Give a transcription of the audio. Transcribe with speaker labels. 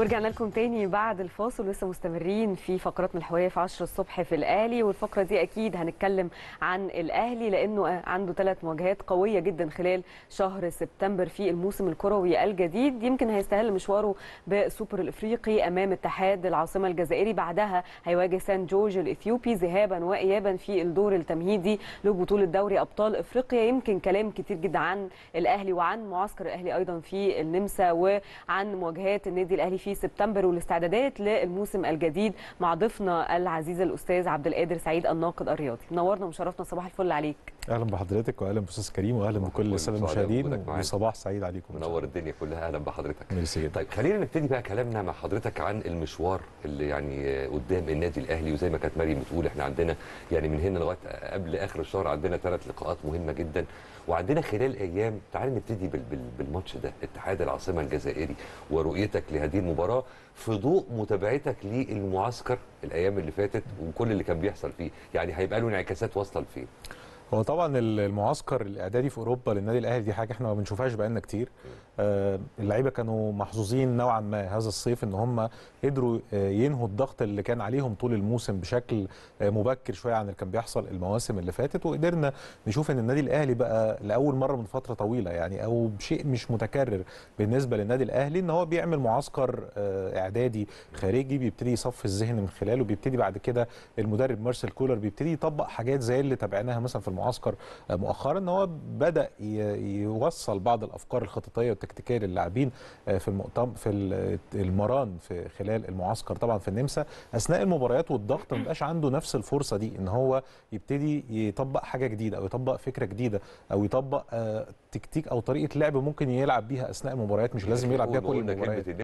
Speaker 1: ورجعنا لكم تاني بعد الفاصل لسه مستمرين في فقراتنا الحواريه في 10 الصبح في الاهلي والفقره دي اكيد هنتكلم عن الاهلي لانه عنده ثلاث مواجهات قويه جدا خلال شهر سبتمبر في الموسم الكروي الجديد يمكن هيستهل مشواره بالسوبر الافريقي امام اتحاد العاصمه الجزائري بعدها هيواجه سان جورج الاثيوبي ذهابا وايابا في الدور التمهيدي لبطوله دوري ابطال افريقيا يمكن كلام كتير جدا عن الاهلي وعن معسكر الاهلي ايضا في النمسا وعن مواجهات النادي الاهلي في سبتمبر والاستعدادات للموسم الجديد مع ضيفنا العزيز الاستاذ عبد القادر سعيد الناقد الرياضي منورنا ومشرفنا صباح الفل عليك
Speaker 2: اهلا بحضرتك واهلا باستاذ كريم واهلا بكل الساده المشاهدين وصباح سعيد عليكم
Speaker 3: منور الدنيا كلها اهلا بحضرتك
Speaker 2: ميرسي جدا
Speaker 3: طيب خلينا نبتدي بقى كلامنا مع حضرتك عن المشوار اللي يعني قدام النادي الاهلي وزي ما كانت مريم بتقول احنا عندنا يعني من هنا لغايه قبل اخر الشهر عندنا ثلاث لقاءات مهمه جدا وعندنا خلال ايام تعال نبتدي بال بال بالماتش ده اتحاد العاصمه الجزائري ورؤيتك لهذه المباراه في ضوء متابعتك للمعسكر الايام اللي فاتت وكل اللي كان بيحصل فيه يعني هيبقى له انعكاسات واصله لفين
Speaker 2: هو طبعا المعسكر الاعدادي في اوروبا للنادي الاهلي دي حاجه احنا ما بنشوفهاش بقالنا كتير آه اللعيبه كانوا محظوظين نوعا ما هذا الصيف ان هم قدروا آه ينهوا الضغط اللي كان عليهم طول الموسم بشكل آه مبكر شويه عن اللي كان بيحصل المواسم اللي فاتت وقدرنا نشوف ان النادي الاهلي بقى لاول مره من فتره طويله يعني او بشيء مش متكرر بالنسبه للنادي الاهلي ان هو بيعمل معسكر اعدادي خارجي بيبتدي يصفي الذهن من خلاله بيبتدي بعد كده المدرب مارسيل كولر بيبتدي يطبق حاجات زي اللي تابعناها مثلا في المعسكر مؤخرا ان هو بدا يوصل بعض الافكار الخططيه والتكتيكيه للاعبين في المؤتمر في المران في خلال المعسكر طبعا في النمسا اثناء المباريات والضغط ما بيبقاش عنده نفس الفرصه دي ان هو يبتدي يطبق حاجه جديده او يطبق فكره جديده او يطبق تكتيك او طريقه لعب ممكن يلعب بيها اثناء المباريات مش لازم يلعب بيها كل المباريات